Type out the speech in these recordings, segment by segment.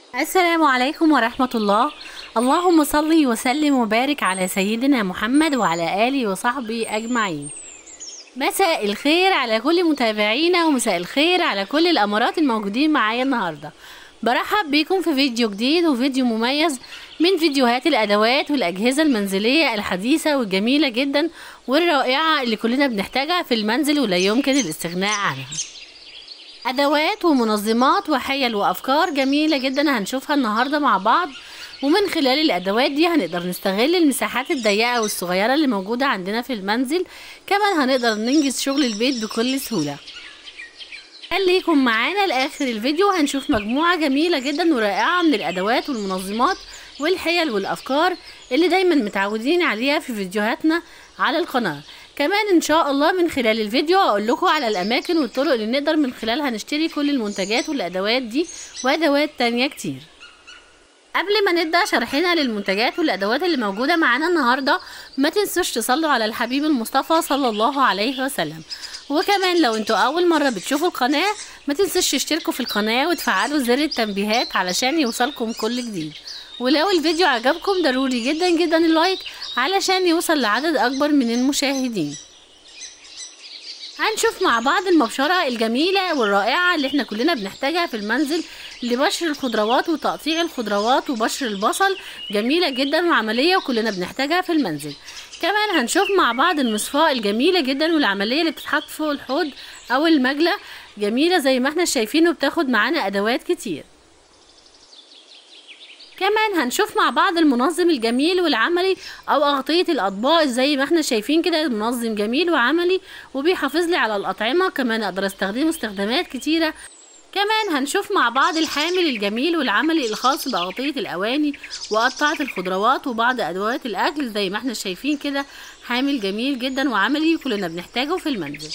السلام عليكم ورحمة الله اللهم صل وسلم وبارك على سيدنا محمد وعلى آله وصحبه أجمعين مساء الخير على كل متابعينا ومساء الخير على كل الأمارات الموجودين معايا النهاردة برحب بيكم في فيديو جديد وفيديو مميز من فيديوهات الأدوات والأجهزة المنزلية الحديثة والجميلة جدا والرائعة اللي كلنا بنحتاجها في المنزل ولا يمكن الاستغناء عنها أدوات ومنظمات وحيل وأفكار جميلة جدا هنشوفها النهاردة مع بعض ومن خلال الأدوات دي هنقدر نستغل المساحات الضيقة والصغيرة اللي موجودة عندنا في المنزل كمان هنقدر ننجز شغل البيت بكل سهولة خليكم معانا لآخر الفيديو هنشوف مجموعة جميلة جدا ورائعة من الأدوات والمنظمات والحيل والأفكار اللي دايما متعودين عليها في فيديوهاتنا على القناة كمان ان شاء الله من خلال الفيديو اقول لكم على الاماكن والطرق اللي نقدر من خلالها نشتري كل المنتجات والادوات دي وادوات تانية كتير قبل ما نبدا شرحنا للمنتجات والادوات اللي موجوده معانا النهارده ما تنسوش تصلوا على الحبيب المصطفى صلى الله عليه وسلم وكمان لو انتوا اول مره بتشوفوا القناه ما تنسوش تشتركوا في القناه وتفعلوا زر التنبيهات علشان يوصلكم كل جديد ولو الفيديو عجبكم ضروري جدا جدا اللايك علشان يوصل لعدد اكبر من المشاهدين هنشوف مع بعض المبشرة الجميلة والرائعة اللي احنا كلنا بنحتاجها في المنزل لبشر الخضروات وتقطيع الخضروات وبشر البصل جميلة جدا وعملية وكلنا بنحتاجها في المنزل كمان هنشوف مع بعض المصفاة الجميلة جدا والعملية اللي بتتحط فوق الحوض او المجلة جميلة زي ما احنا شايفين وبتاخد معانا ادوات كتير كمان هنشوف مع بعض المنظم الجميل والعملي او اغطية الاطباق زي ما احنا شايفين كده منظم جميل وعملي وبيحافظ لي على الاطعمة كمان اقدر استخدمه استخدامات كتيرة كمان هنشوف مع بعض الحامل الجميل والعملي الخاص بأغطية الأواني وقطعة الخضروات وبعض أدوات الأكل زي ما احنا شايفين كده حامل جميل جدا وعملي كلنا بنحتاجه في المنزل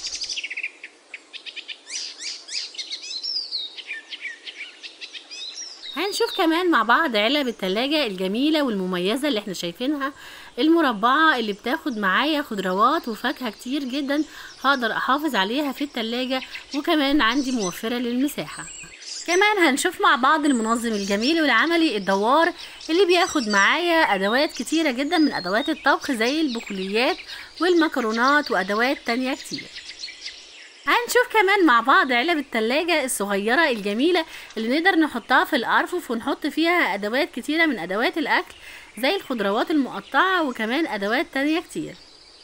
هنشوف كمان مع بعض علب التلاجة الجميلة والمميزة اللي احنا شايفينها المربعة اللي بتاخد معايا خضروات وفاكهة كتير جدا هقدر احافظ عليها في التلاجة وكمان عندي موفرة للمساحة كمان هنشوف مع بعض المنظم الجميل والعملي الدوار اللي بياخد معايا ادوات كتيرة جدا من ادوات الطبخ زي البقوليات والمكرونات وادوات تانية كتير هنشوف كمان مع بعض علب التلاجة الصغيرة الجميلة اللي نقدر نحطها في الأرفف ونحط فيها أدوات كتيرة من أدوات الأكل زي الخضروات المقطعة وكمان أدوات تانية كتير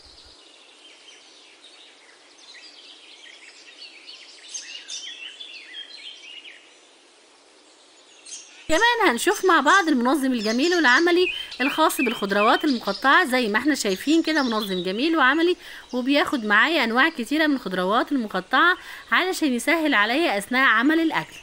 كمان هنشوف مع بعض المنظم الجميل والعملي الخاص بالخضروات المقطعة زي ما احنا شايفين كده منظم جميل وعملي وبياخد معايا انواع كتيرة من الخضروات المقطعة علشان يسهل عليا اثناء عمل الاكل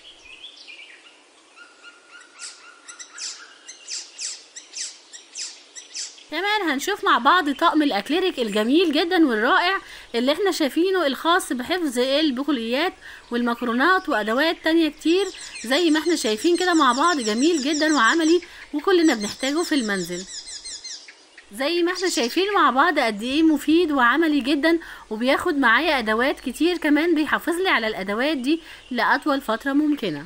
كمان هنشوف مع بعض طقم الاكليريك الجميل جدا والرائع اللي احنا شايفينه الخاص بحفظ البقوليات والمكرونات وادوات تانية كتير زي ما احنا شايفين كده مع بعض جميل جدا وعملي وكلنا بنحتاجه في المنزل زي ما احنا شايفين مع بعض قد ايه مفيد وعملي جدا وبياخد معايا ادوات كتير كمان بيحافظ لي على الادوات دي لاطول فترة ممكنة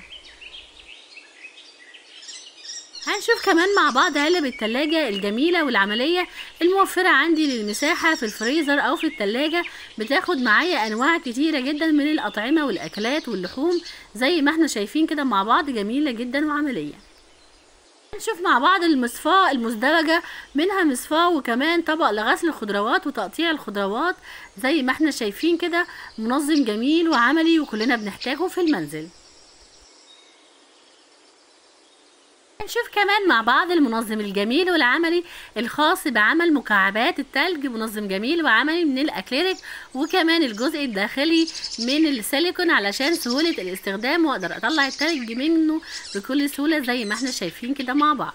هنشوف كمان مع بعض علب التلاجة الجميلة والعملية الموفرة عندي للمساحة في الفريزر أو في التلاجة بتاخد معايا أنواع كتيرة جدا من الأطعمة والأكلات واللحوم زي ما احنا شايفين كده مع بعض جميلة جدا وعملية هنشوف مع بعض المصفاة المزدوجة منها مصفاة وكمان طبق لغسل الخضروات وتقطيع الخضروات زي ما احنا شايفين كده منظم جميل وعملي وكلنا بنحتاجه في المنزل هنشوف كمان مع بعض المنظم الجميل والعملي الخاص بعمل مكعبات التلج منظم جميل وعملي من الاكليريك وكمان الجزء الداخلي من السيليكون علشان سهولة الاستخدام واقدر اطلع التلج منه بكل سهولة زي ما احنا شايفين كده مع بعض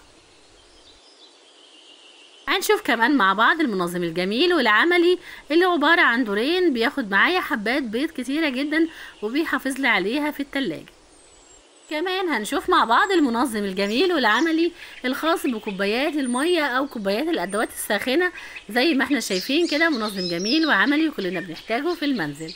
هنشوف كمان مع بعض المنظم الجميل والعملي اللي عبارة عن دورين بياخد معايا حبات بيض كتيرة جدا وبيحافظ لي عليها في التلاجة كمان هنشوف مع بعض المنظم الجميل والعملي الخاص بكوبايات المية او كوبايات الادوات الساخنة زي ما احنا شايفين كده منظم جميل وعملي وكلنا بنحتاجه في المنزل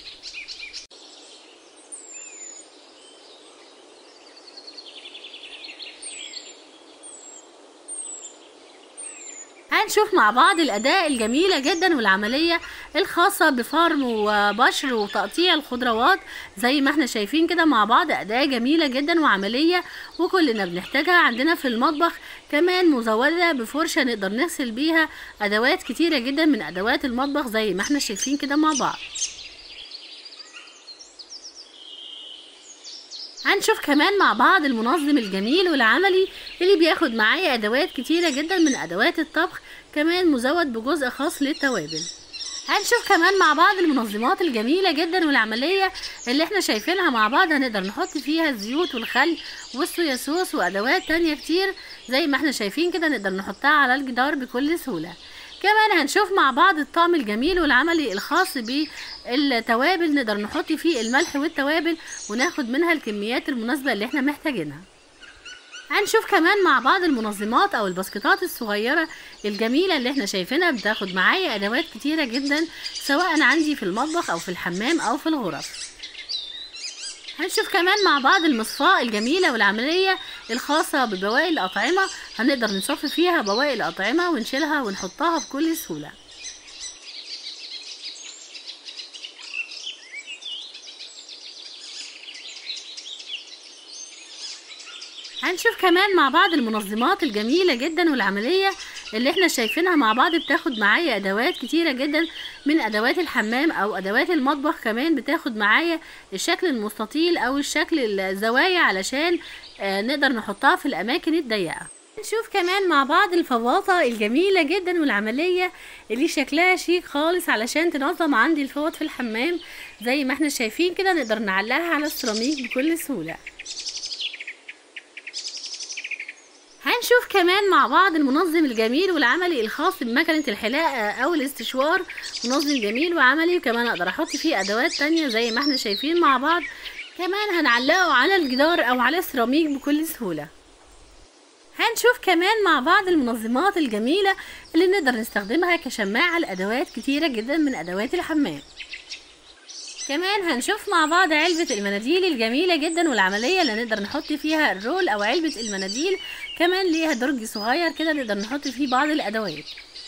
هنشوف مع بعض الأداة الجميلة جدا والعملية الخاصة بفرم وبشر وتقطيع الخضروات زي ما احنا شايفين كده مع بعض أداة جميلة جدا وعملية وكلنا بنحتاجها عندنا في المطبخ كمان مزودة بفرشة نقدر نغسل بيها أدوات كتيرة جدا من أدوات المطبخ زي ما احنا شايفين كده مع بعض هنشوف كمان مع بعض المنظم الجميل والعملي اللي بياخد معايا ادوات كتيرة جدا من ادوات الطبخ كمان مزود بجزء خاص للتوابل هنشوف كمان مع بعض المنظمات الجميلة جدا والعملية اللي احنا شايفينها مع بعض هنقدر نحط فيها الزيوت والخل والصويا صوص وادوات تانية كتير زي ما احنا شايفين كده نقدر نحطها على الجدار بكل سهولة كمان هنشوف مع بعض الطعم الجميل والعملي الخاص بالتوابل نقدر نحط فيه الملح والتوابل وناخد منها الكميات المناسبة اللي احنا محتاجينها هنشوف كمان مع بعض المنظمات او الباسكتات الصغيرة الجميلة اللي احنا شايفينها بتاخد معايا ادوات كتيرة جدا سواء عندي في المطبخ او في الحمام او في الغرف هنشوف كمان مع بعض المصفاة الجميلة والعملية الخاصة ببواقي الأطعمة هنقدر نصفي فيها بواقي الأطعمة ونشيلها ونحطها بكل سهولة هنشوف كمان مع بعض المنظمات الجميلة جدا والعملية اللي احنا شايفينها مع بعض بتاخد معايا ادوات كتيرة جدا من ادوات الحمام او ادوات المطبخ كمان بتاخد معايا الشكل المستطيل او الشكل الزوايا علشان آه نقدر نحطها في الاماكن الضيقة نشوف كمان مع بعض الفواطة الجميلة جدا والعملية اللي شكلها شيك خالص علشان تنظم عندي الفوط في الحمام زي ما احنا شايفين كده نقدر نعلقها على السيراميك بكل سهولة هنشوف كمان مع بعض المنظم الجميل والعملي الخاص بمكنة الحلاقة أو الاستشوار منظم جميل وعملي وكمان أقدر أحط فيه أدوات تانية زي ما احنا شايفين مع بعض كمان هنعلقه على الجدار أو على السيراميك بكل سهولة هنشوف كمان مع بعض المنظمات الجميلة اللي نقدر نستخدمها كشماعة لأدوات كتيرة جدا من أدوات الحمام كمان هنشوف مع بعض علبة المناديل الجميلة جدا والعملية اللي نقدر نحط فيها الرول او علبة المناديل كمان ليها درج صغير كده نقدر نحط فيه بعض الادوات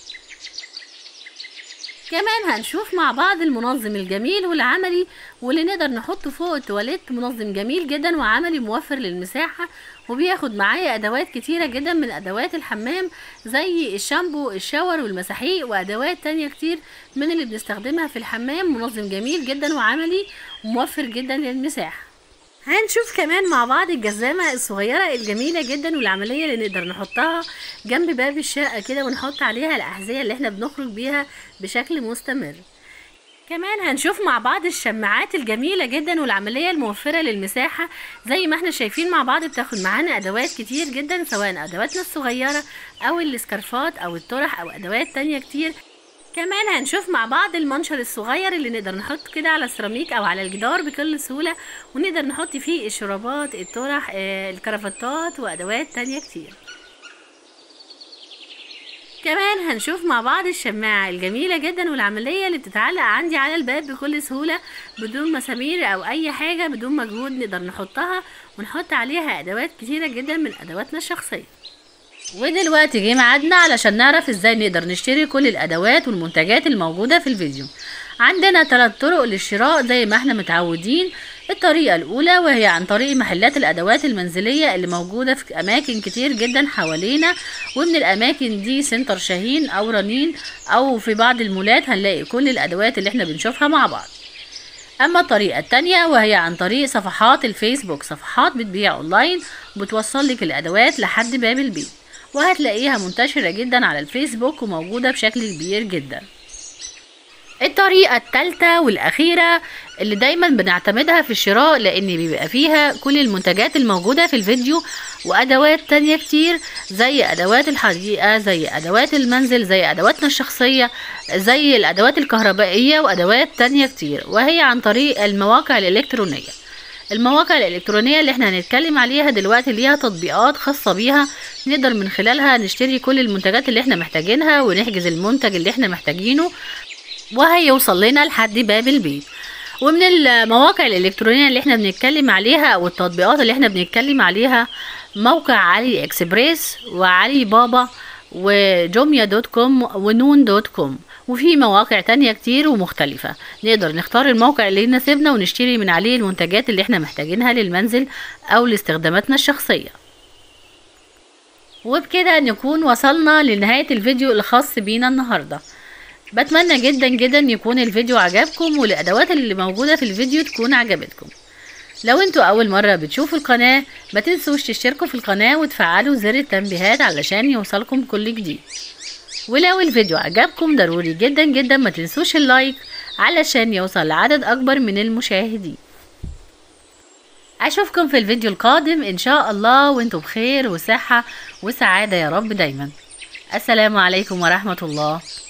كمان هنشوف مع بعض المنظم الجميل والعملي واللي نقدر نحطه فوق التواليت منظم جميل جدا وعملي موفر للمساحة وبياخد معايا ادوات كتيرة جدا من ادوات الحمام زي الشامبو الشاور والمساحيق وادوات تانية كتير من اللي بنستخدمها في الحمام منظم جميل جدا وعملي وموفر جدا للمساحة هنشوف كمان مع بعض الجزامة الصغيرة الجميلة جدا والعملية اللي نقدر نحطها جنب باب الشقة كده ونحط عليها الأحذية اللي احنا بنخرج بيها بشكل مستمر كمان هنشوف مع بعض الشماعات الجميلة جدا والعملية الموفرة للمساحة زي ما احنا شايفين مع بعض بتاخد معانا ادوات كتير جدا سواء ادواتنا الصغيرة او السكرفات او الطرح او ادوات تانية كتير كمان هنشوف مع بعض المنشر الصغير اللي نقدر نحط كده على السيراميك او على الجدار بكل سهولة ونقدر نحط فيه الشرابات الطرح آه، الكرافتات وادوات تانية كتير كمان هنشوف مع بعض الشماعة الجميلة جدا والعملية اللي بتتعلق عندي على الباب بكل سهولة بدون مسامير او اي حاجة بدون مجهود نقدر نحطها ونحط عليها ادوات كتيرة جدا من ادواتنا الشخصية ودلوقتي جه ميعادنا علشان نعرف ازاي نقدر نشتري كل الادوات والمنتجات الموجودة في الفيديو عندنا ثلاث طرق للشراء زي ما احنا متعودين الطريقة الأولى وهي عن طريق محلات الأدوات المنزلية اللي موجودة في أماكن كتير جدا حوالينا ومن الأماكن دي سنتر شاهين أو رنين أو في بعض المولات هنلاقي كل الأدوات اللي احنا بنشوفها مع بعض أما الطريقة التانية وهي عن طريق صفحات الفيسبوك صفحات بتبيع أونلاين وبتوصل لك الأدوات لحد باب البيت وهتلاقيها منتشرة جدا على الفيسبوك وموجودة بشكل كبير جدا الطريقة التالتة والأخيرة اللي دايما بنعتمدها في الشراء لأن بيبقى فيها كل المنتجات الموجودة في الفيديو وأدوات تانية كتير زي أدوات الحديقة زي أدوات المنزل زي أدواتنا الشخصية زي الأدوات الكهربائية وأدوات تانية كتير وهي عن طريق المواقع الإلكترونية المواقع الإلكترونية اللي احنا هنتكلم عليها دلوقتي ليها تطبيقات خاصة بيها نقدر من خلالها نشتري كل المنتجات اللي احنا محتاجينها ونحجز المنتج اللي احنا محتاجينه وهيوصل لنا لحد باب البيت ومن المواقع الإلكترونية اللي احنا بنتكلم عليها أو التطبيقات اللي احنا بنتكلم عليها موقع علي اكسبريس وعلي بابا وجوميا دوت كوم ونون دوت كوم وفي مواقع تانية كتير ومختلفة نقدر نختار الموقع اللي يناسبنا ونشتري من عليه المنتجات اللي احنا محتاجينها للمنزل او لاستخداماتنا الشخصية وبكده نكون وصلنا لنهاية الفيديو الخاص بينا النهاردة بتمنى جدا جدا يكون الفيديو عجبكم والادوات اللي موجودة في الفيديو تكون عجبتكم لو انتوا اول مرة بتشوفوا القناة ما تنسوش تشتركوا في القناة وتفعلوا زر التنبيهات علشان يوصلكم كل جديد ولو الفيديو عجبكم ضروري جدا جدا ما تنسوش اللايك علشان يوصل لعدد اكبر من المشاهدين اشوفكم في الفيديو القادم ان شاء الله وانتم بخير وصحة وسعادة يا رب دايما السلام عليكم ورحمة الله